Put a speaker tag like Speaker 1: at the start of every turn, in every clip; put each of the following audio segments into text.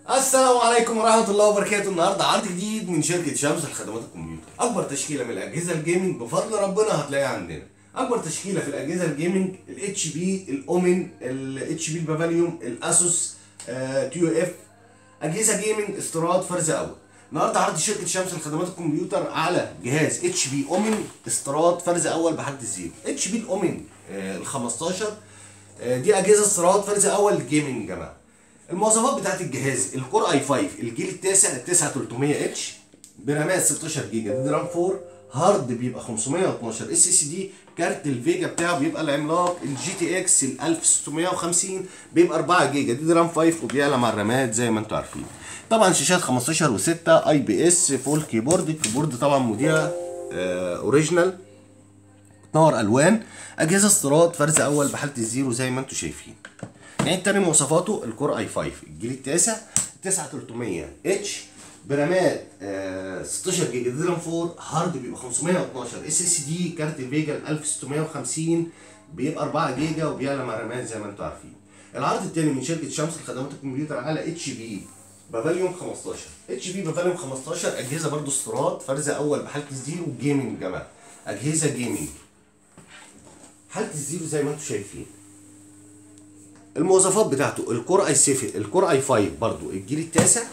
Speaker 1: السلام عليكم ورحمة الله وبركاته النهاردة عرض جديد من شركة شمس لخدمات الكمبيوتر أكبر تشكيلة من الأجهزة الجيمنج بفضل ربنا هتلاقيها عندنا أكبر تشكيلة في الأجهزة الجيمنج الاتش بي الأومن الاتش بي البافاليوم الأسوس تي يو اف أجهزة جيمنج استيراد فرز أول النهارده عرض شركة شمس لخدمات الكمبيوتر على جهاز اتش بي اومن استيراد فرز اول بحالة الزيرو اتش بي الاومن ال 15 آه، دي اجهزه استيراد فرز اول جيمنج يا جماعه المواصفات بتاعت الجهاز الكور اي 5 الجيل التاسع ال 9300 اتش برامات 16 جيجا دي رام 4 هارد بيبقى 512 اس اس دي كارت الفيجا بتاعه بيبقى العملاق الجي تي اكس ال 1650 بيبقى 4 جيجا دي رام 5 وبيعلى مع الرامات زي ما انتم عارفين طبعا شاشات 15 و6 اي بي اس فول كيبورد الكيبورد طبعا موديها آه اوريجينال تنور الوان اجهزه استيراد فرز اول بحاله الزيرو زي ما انتم شايفين نعيد تاني مواصفاته الكور اي 5 الجيل التاسع 9300 اتش برامات آه 16 جيجا دي رام 4 هارد بيبقى 512 اس اس دي كارت الفيجا 1650 بيبقى 4 جيجا وبيعلى مع الرامات زي ما انتم عارفين العرض التاني من شركه شمس لخدمات الكمبيوتر على اتش بي بافاليوم 15 اتش بي بافاليوم 15 اجهزه برضو استيراد فرز اول بحاله الزيرو جيمنج يا جماعه اجهزه جيمنج حاله الزيرو زي ما انتم شايفين المواصفات بتاعته الكور اي 7 الكور اي 5 برضو الجيل التاسع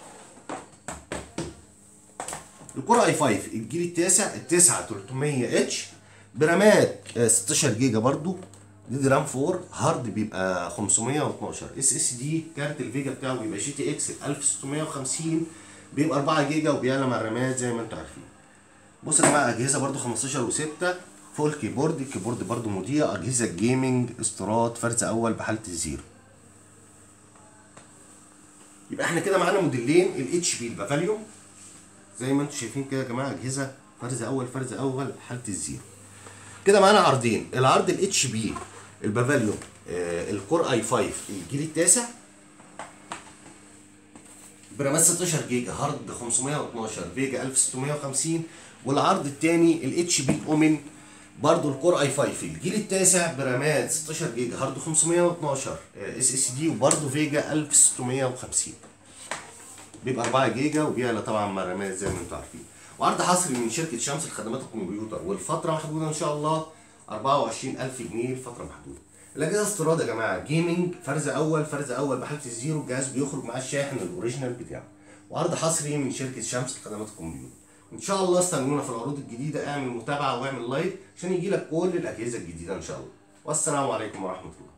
Speaker 1: الكور اي 5 الجيل التاسع التاسع 300 اتش برامات آه، 16 جيجا برضو دي دي رام 4 هارد بيبقى 512 اس اس دي كارت الفيجا بتاعه بيبقى جي تي اكس 1650 بيبقى 4 جيجا وبيعلى مع الرامات زي ما انتم عارفين بصوا يا جماعه اجهزه برضو 15 و6 فول كيبورد الكيبورد برضو مضيء اجهزه جيمنج استيراد فرز اول بحاله الزيرو يبقى احنا كده معانا موديلين الاتش بي البافاليوم زي ما انتم شايفين كده يا جماعه اجهزه فرز اول فرز اول حاله الزيرو كده معانا عرضين العرض الاتش بي البافاليوم آه الكور اي 5 الجيل التاسع برامات 16 جيجا هارد 512 فيجا 1650 والعرض الثاني الاتش بي اومن برضو الكور اي 5 الجيل التاسع برامات 16 جيجا هارد 512 اس اس دي وبرضو فيجا 1650 بيبقى 4 جيجا وبيعلى طبعا مع الرامات زي ما انتم عارفين وعرض حصري من شركه شمس لخدمات الكمبيوتر والفتره محدوده ان شاء الله 24000 جنيه الفتره محدوده الاجهزه استيراد يا جماعه جيمنج فرز اول فرز اول بحاله الزيرو الجهاز بيخرج معاه الشاحن الاوريجينال بتاعه وعرض حصري من شركه شمس لخدمات الكمبيوتر ان شاء الله استنونا في العروض الجديده اعمل متابعه واعمل لايك عشان يجي لك كل الاجهزه الجديده ان شاء الله والسلام عليكم ورحمه الله